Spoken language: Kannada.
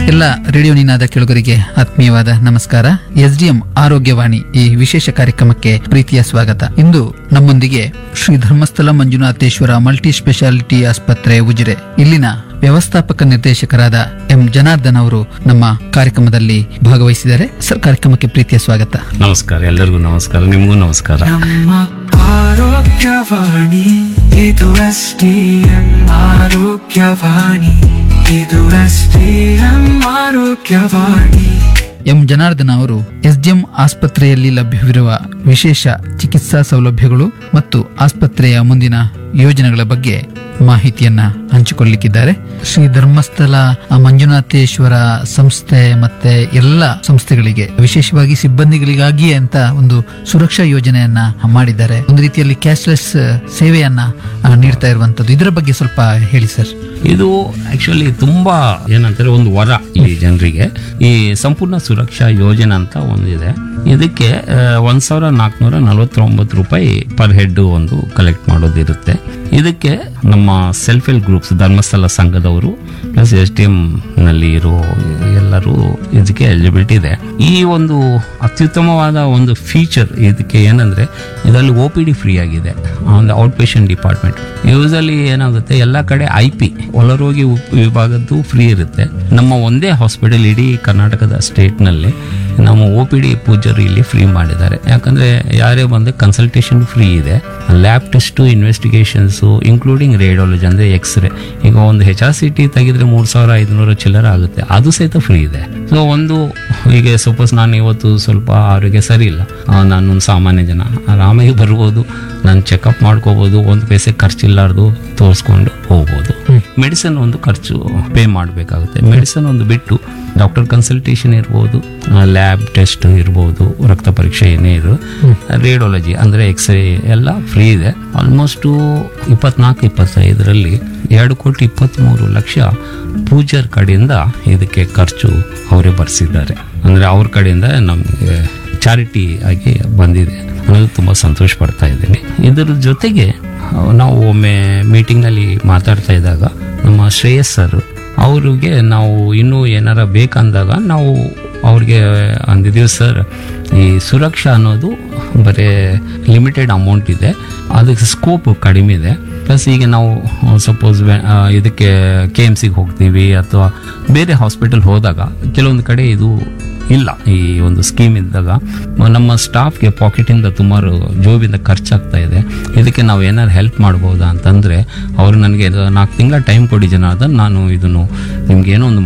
ಎಲ್ಲ ರೇಡಿಯೋ ನಿನಾದ ಕೆಳಗರಿಗೆ ಆತ್ಮೀಯವಾದ ನಮಸ್ಕಾರ ಎಸ್ಡಿಎಂ ಆರೋಗ್ಯವಾಣಿ ಈ ವಿಶೇಷ ಕಾರ್ಯಕ್ರಮಕ್ಕೆ ಪ್ರೀತಿಯ ಸ್ವಾಗತ ಇಂದು ನಮ್ಮೊಂದಿಗೆ ಶ್ರೀ ಧರ್ಮಸ್ಥಳ ಮಂಜುನಾಥೇಶ್ವರ ಮಲ್ಟಿ ಸ್ಪೆಷಾಲಿಟಿ ಆಸ್ಪತ್ರೆ ಉಜಿರೆ ಇಲ್ಲಿನ ವ್ಯವಸ್ಥಾಪಕ ನಿರ್ದೇಶಕರಾದ ಎಂ ಜನಾರ್ದನ್ ಅವರು ನಮ್ಮ ಕಾರ್ಯಕ್ರಮದಲ್ಲಿ ಭಾಗವಹಿಸಿದ್ದಾರೆ ಸರ್ ಕಾರ್ಯಕ್ರಮಕ್ಕೆ ಪ್ರೀತಿಯ ಸ್ವಾಗತ ನಮಸ್ಕಾರ ಎಲ್ಲರಿಗೂ ನಮಸ್ಕಾರ ನಿಮಗೂ ನಮಸ್ಕಾರ ನಮ್ಮ ಆರೋಗ್ಯವಾಣಿ ಇದು ಎಸ್ಡಿಎಂ ಆರೋಗ್ಯವಾಣಿ ಇದು ಎಸ್ಡಿಎಂ ಆರೋಗ್ಯವಾಣಿ ಎಂ ಜನಾರ್ದನ ಅವರು ಎಸ್ಡಿಎಂ ಆಸ್ಪತ್ರೆಯಲ್ಲಿ ಲಭ್ಯವಿರುವ ವಿಶೇಷ ಚಿಕಿತ್ಸಾ ಸೌಲಭ್ಯಗಳು ಮತ್ತು ಆಸ್ಪತ್ರೆಯ ಮುಂದಿನ ಯೋಜನೆಗಳ ಬಗ್ಗೆ ಮಾಹಿತಿಯನ್ನ ಹಂಚಿಕೊಳ್ಳಲಿಕ್ಕಿದ್ದಾರೆ ಶ್ರೀ ಧರ್ಮಸ್ಥಳ ಆ, ಮಂಜುನಾಥೇಶ್ವರ ಸಂಸ್ಥೆ ಮತ್ತೆ ಎಲ್ಲ ಸಂಸ್ಥೆಗಳಿಗೆ ವಿಶೇಷವಾಗಿ ಸಿಬ್ಬಂದಿಗಳಿಗಾಗಿಯೇ ಅಂತ ಒಂದು ಸುರಕ್ಷಾ ಯೋಜನೆಯನ್ನ ಮಾಡಿದ್ದಾರೆ ಒಂದು ರೀತಿಯಲ್ಲಿ ಕ್ಯಾಶ್ಲೆಸ್ ಸೇವೆಯನ್ನ ಆ, ನೀಡ್ತಾ ಇರುವಂತದ್ದು ಇದರ ಬಗ್ಗೆ ಸ್ವಲ್ಪ ಹೇಳಿ ಸರ್ ಇದು ಆಕ್ಚುಲಿ ತುಂಬಾ ಏನಂತಾರೆ ಒಂದು ವರ ಈ ಜನರಿಗೆ ಈ ಸಂಪೂರ್ಣ ಸುರಕ್ಷಾ ಯೋಜನೆ ಅಂತ ಒಂದಿದೆ ಇದಕ್ಕೆ ಆ, ಒಂದ್ ಸಾವಿರ ನಾಲ್ಕುನೂರ ನಲವತ್ತೊಂಬತ್ತು ರೂಪಾಯಿ ಪರ್ ಹೆಡ್ ಒಂದು ಕಲೆಕ್ಟ್ ಮಾಡೋದಿರುತ್ತೆ ಇದಕ್ಕೆ ನಮ್ಮ ಸೆಲ್ಫ್ ಹೆಲ್ಪ್ ಗ್ರೂಪ್ಸ್ ಧರ್ಮಸ್ಥಳ ಸಂಘದವರು ಪ್ಲಸ್ ಎಸ್ ಟಿ ಎಂ ನಲ್ಲಿ ಇರೋ ಎಲ್ಲರೂ ಇದಕ್ಕೆ ಎಲಿಜಿಬಿಲಿಟಿ ಇದೆ ಈ ಒಂದು ಅತ್ಯುತ್ತಮವಾದ ಒಂದು ಫೀಚರ್ ಇದಕ್ಕೆ ಏನಂದ್ರೆ ಇದರಲ್ಲಿ ಒ ಪಿ ಡಿ ಫ್ರೀ ಆಗಿದೆ ಒಂದು ಔಟ್ ಪೇಷಂಟ್ ಡಿಪಾರ್ಟ್ಮೆಂಟ್ ಯೂಸಲಿ ಏನಾಗುತ್ತೆ ಎಲ್ಲ ಕಡೆ ಐ ಪಿ ಒಳರೋಗಿ ಉಪ್- ವಿಭಾಗದ್ದು ಫ್ರೀ ಇರುತ್ತೆ ನಮ್ಮ ಒಂದೇ ಹಾಸ್ಪಿಟಲ್ ಇಡೀ ಕರ್ನಾಟಕದ ಸ್ಟೇಟ್ನಲ್ಲಿ ನಮ್ಮ ಒ ಪಿ ಡಿ ಪೂಜರು ಇಲ್ಲಿ ಫ್ರೀ ಮಾಡಿದ್ದಾರೆ ಯಾಕಂದ್ರೆ ಯಾರೇ ಬಂದು ಕನ್ಸಲ್ಟೇಷನ್ ಫ್ರೀ ಇದೆ lab test investigations including radiology ಅಂದರೆ ಎಕ್ಸ್ರೇ ಈಗ ಒಂದು ಹೆಚ್ ಆರ್ ಸಿ ಟಿ ತೆಗೆದ್ರೆ ಮೂರು ಸಾವಿರ ಐದುನೂರು ಚಿಲ್ಲರ ಆಗುತ್ತೆ ಅದು ಸಹಿತ ಫ್ರೀ ಇದೆ ಸೊ ಒಂದು ಈಗ ಸಪೋಸ್ ನಾನು ಇವತ್ತು ಸ್ವಲ್ಪ ಆರೋಗ್ಯ ಸರಿ ಇಲ್ಲ ಆ, ನಾನೊಂದು ಸಾಮಾನ್ಯ ಜನ ಆರಾಮಾಗಿ ಬರ್ಬೋದು ನಾನು ಚೆಕಪ್ ಮಾಡ್ಕೋಬೋದು ಒಂದು ಪೈಸೆ ಖರ್ಚಿಲ್ಲಾರ್ದು ತೋರಿಸ್ಕೊಂಡು ಹೋಗ್ಬೋದು ಮೆಡಿಸಿನ್ ಒಂದು ಖರ್ಚು ಪೇ ಮಾಡಬೇಕಾಗುತ್ತೆ ಮೆಡಿಸಿನ್ ಒಂದು ಬಿಟ್ಟು ಡಾಕ್ಟರ್ ಕನ್ಸಲ್ಟೇಷನ್ ಇರ್ಬೋದು ಲ್ಯಾಬ್ ಟೆಸ್ಟ್ ಇರ್ಬೋದು ರಕ್ತ ಪರೀಕ್ಷೆ ಏನೇ ಇರು ರೇಡಿಯಾಲಜಿ ಅಂದರೆ ಎಕ್ಸ್ರೇ ಎಲ್ಲ ಫ್ರೀ ಇದೆ ಆಲ್ಮೋಸ್ಟು ಇಪ್ಪತ್ನಾಲ್ಕು ಇಪ್ಪತ್ತೈದರಲ್ಲಿ ಎರಡು ಕೋಟಿ ಇಪ್ಪತ್ತ್ಮೂರು ಲಕ್ಷ ಪೂಜರ್ ಕಡೆಯಿಂದ ಇದಕ್ಕೆ ಖರ್ಚು ಅವರೇ ಭರಿಸಿದ್ದಾರೆ ಅಂದರೆ ಅವ್ರ ಕಡೆಯಿಂದ ನಮಗೆ ಚಾರಿಟಿ ಆಗಿ ಬಂದಿದೆ ಅನ್ನೋದು ತುಂಬ ಸಂತೋಷ ಪಡ್ತಾ ಇದ್ದೀನಿ ಇದರ ಜೊತೆಗೆ ನಾವು ಒಮ್ಮೆ ಮೀಟಿಂಗ್ನಲ್ಲಿ ಮಾತಾಡ್ತಾ ಇದ್ದಾಗ ನಮ್ಮ ಶ್ರೇಯಸ್ ಸರ್ ಅವ್ರಿಗೆ ನಾವು ಇನ್ನೂ ಏನಾರ ಬೇಕಂದಾಗ ನಾವು ಅವ್ರಿಗೆ ಅಂದಿದ್ದೀವಿ ಸರ್ ಈ ಸುರಕ್ಷಾ ಅನ್ನೋದು ಬರೀ ಲಿಮಿಟೆಡ್ ಅಮೌಂಟ್ ಇದೆ ಅದಕ್ಕೆ ಸ್ಕೋಪ್ ಕಡಿಮೆ ಇದೆ ಪ್ಲಸ್ ಈಗ ನಾವು ಸಪೋಸ್ ಇದಕ್ಕೆ ಕೆ ಎಮ್ ಸಿಗೆ ಹೋಗ್ತೀವಿ ಅಥವಾ ಬೇರೆ ಹಾಸ್ಪಿಟಲ್ ಹೋದಾಗ ಕೆಲವೊಂದು ಕಡೆ ಇದು ಇಲ್ಲ ಈ ಒಂದು ಸ್ಕೀಮ್ ಇದ್ದಾಗ ನಮ್ಮ ಸ್ಟಾಫ್ಗೆ ಪಾಕೆಟಿಂದ ಸುಮಾರು ಜೋಬಿಂದ ಖರ್ಚಾಗ್ತಾ ಇದೆ ಇದಕ್ಕೆ ನಾವು ಏನಾದ್ರು ಹೆಲ್ಪ್ ಮಾಡ್ಬೋದಾ ಅಂತಂದರೆ ಅವರು ನನಗೆ ನಾಲ್ಕು ತಿಂಗಳ ಟೈಮ್ ಕೊಡಿ ಜನ ನಾನು ಇದನ್ನು ನಿಮ್ಗೆ ಏನೋ ಒಂದು